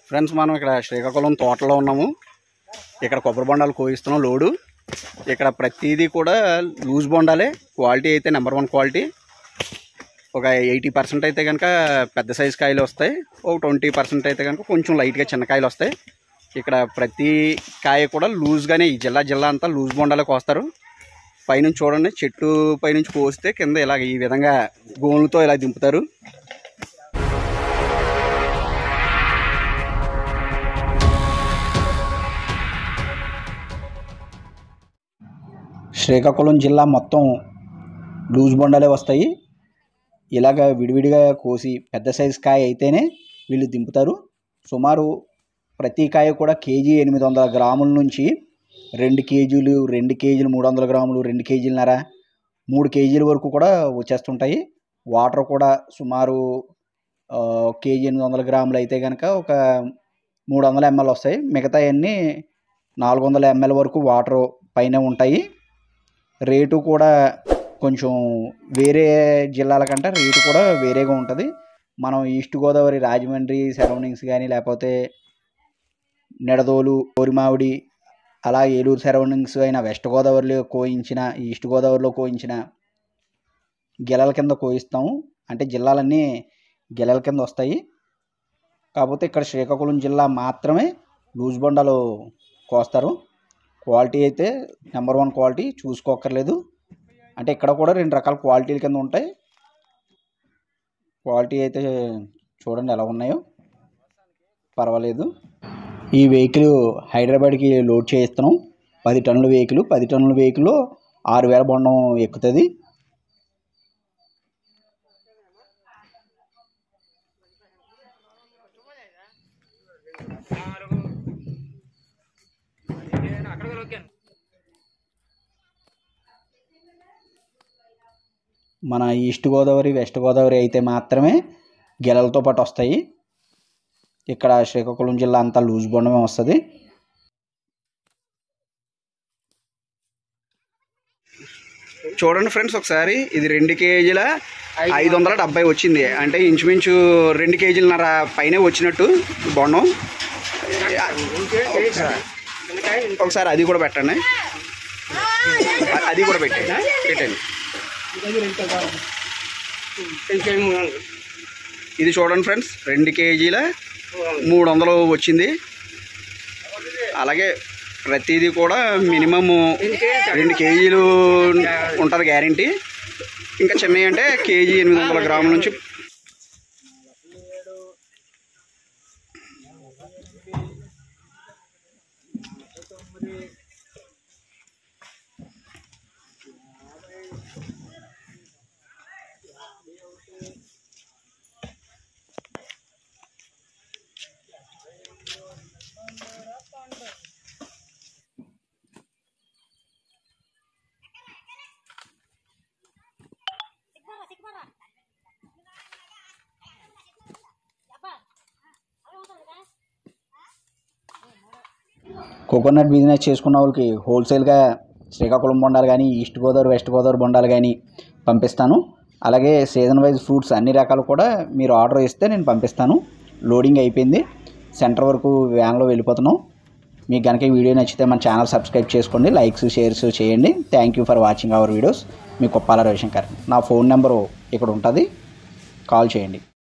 friends మనం ఇక్కడ శ్రీకాకుళం తోటలో ఉన్నాము ఇక్కడ కొబ్బరి బొండాలు కోయిస్తున్నాం లోడు ఇక్కడ ప్రతిదీ కూడా లూజ్ బొండాలే క్వాలిటీ అయితే నెంబర్ వన్ క్వాలిటీ ఒక ఎయిటీ పర్సెంట్ అయితే కనుక పెద్ద సైజు కాయలు వస్తాయి ఒక ట్వంటీ పర్సెంట్ అయితే కనుక కొంచెం లైట్గా చిన్న కాయలు వస్తాయి ఇక్కడ ప్రతి కాయ కూడా లూజ్గానే ఈ జిల్లా జిల్లా అంతా లూజ్ బొండాలే కోస్తారు పైనుంచి చూడండి చెట్టు పైనుంచి కోస్తే కింద ఇలాగ ఈ విధంగా గోన్లతో ఇలా దింపుతారు శ్రీకాకుళం జిల్లా మొత్తం లూజ్ బొండాలే వస్తాయి ఇలాగ విడివిడిగా కోసి పెద్ద సైజు కాయ అయితేనే వీళ్ళు దింపుతారు సుమారు ప్రతి కాయ కూడా కేజీ ఎనిమిది వందల గ్రాముల నుంచి రెండు కేజీలు రెండు కేజీలు మూడు వందల గ్రాములు రెండు కేజీలన్నర మూడు కేజీల వరకు కూడా వచ్చేస్తుంటాయి వాటర్ కూడా సుమారు ఆ, కేజీ ఎనిమిది వందల గ్రాములు అయితే కనుక ఒక మూడు వందల ఎంఎల్ వస్తాయి మిగతా అన్నీ నాలుగు వందల ఎంఎల్ వరకు వాటర్ పైన ఉంటాయి రేటు కూడా కొంచెం వేరే జిల్లాల కంటే రేటు కూడా వేరేగా ఉంటుంది మనం ఈస్ట్ గోదావరి రాజమండ్రి సరౌండింగ్స్ కానీ లేకపోతే నిడదోలు కోరిమావిడి అలా ఏలూరు సరౌండింగ్స్ అయిన వెస్ట్ గోదావరిలో కోయించిన ఈస్ట్ గోదావరిలో కోయించిన గెలల కింద కోయిస్తాము అంటే జిల్లాలన్నీ గెలల కింద వస్తాయి కాకపోతే ఇక్కడ శ్రీకాకుళం జిల్లా మాత్రమే లూజ్ బొండాలు కోస్తారు క్వాలిటీ అయితే నెంబర్ వన్ క్వాలిటీ చూసుకోక్కర్లేదు అంటే ఇక్కడ కూడా రెండు రకాల క్వాలిటీల కింద ఉంటాయి క్వాలిటీ అయితే చూడండి ఎలా ఉన్నాయో పర్వాలేదు ఈ వెహికల్ హైదరాబాద్కి లోడ్ చేయిస్తున్నాం పది టన్నుల వెహికల్ పది టన్నుల వెహికల్ ఆరు వేల బొండం ఎక్కుతుంది మన ఈస్ట్ గోదావరి వెస్ట్ గోదావరి అయితే మాత్రమే గెలలతో పాటు వస్తాయి ఇక్కడ శ్రీకాకుళం జిల్లా అంతా లూజ్ బొండమే వస్తుంది చూడండి ఫ్రెండ్స్ ఒకసారి ఇది రెండు కేజీల ఐదు వందల డెబ్బై వచ్చింది అంటే ఇంచుమించు రెండు కేజీలన్నర పైనే వచ్చినట్టు బొండం ఒకసారి అది కూడా పెట్టండి అది కూడా పెట్టండి పెట్టండి ఇది చూడండి ఫ్రెండ్స్ రెండు కేజీల మూడు వందలు వచ్చింది అలాగే ప్రతిదీ కూడా మినిమము రెండు కేజీలు ఉంటుంది గ్యారంటీ ఇంకా చిన్నవి అంటే కేజీ ఎనిమిది వందల గ్రాముల నుంచి కోకోనట్ బిజినెస్ చేసుకున్న వాళ్ళకి హోల్సేల్గా శ్రీకాకుళం బొండాలు కానీ ఈస్ట్ గోదావరి వెస్ట్ గోదావరి బొండాలు కానీ పంపిస్తాను అలాగే సీజన్ వైజ్ ఫ్రూట్స్ అన్ని రకాలు కూడా మీరు ఆర్డర్ ఇస్తే నేను పంపిస్తాను లోడింగ్ అయిపోయింది సెంటర్ వరకు వ్యాన్లో వెళ్ళిపోతున్నాం మీకు కనుక ఈ వీడియో నచ్చితే మన ఛానల్ సబ్స్క్రైబ్ చేసుకోండి లైక్స్ షేర్స్ చేయండి thank you for watching our videos మీ కొప్పాల రవిశంకర్ నా ఫోన్ నెంబరు ఇక్కడ ఉంటుంది కాల్ చేయండి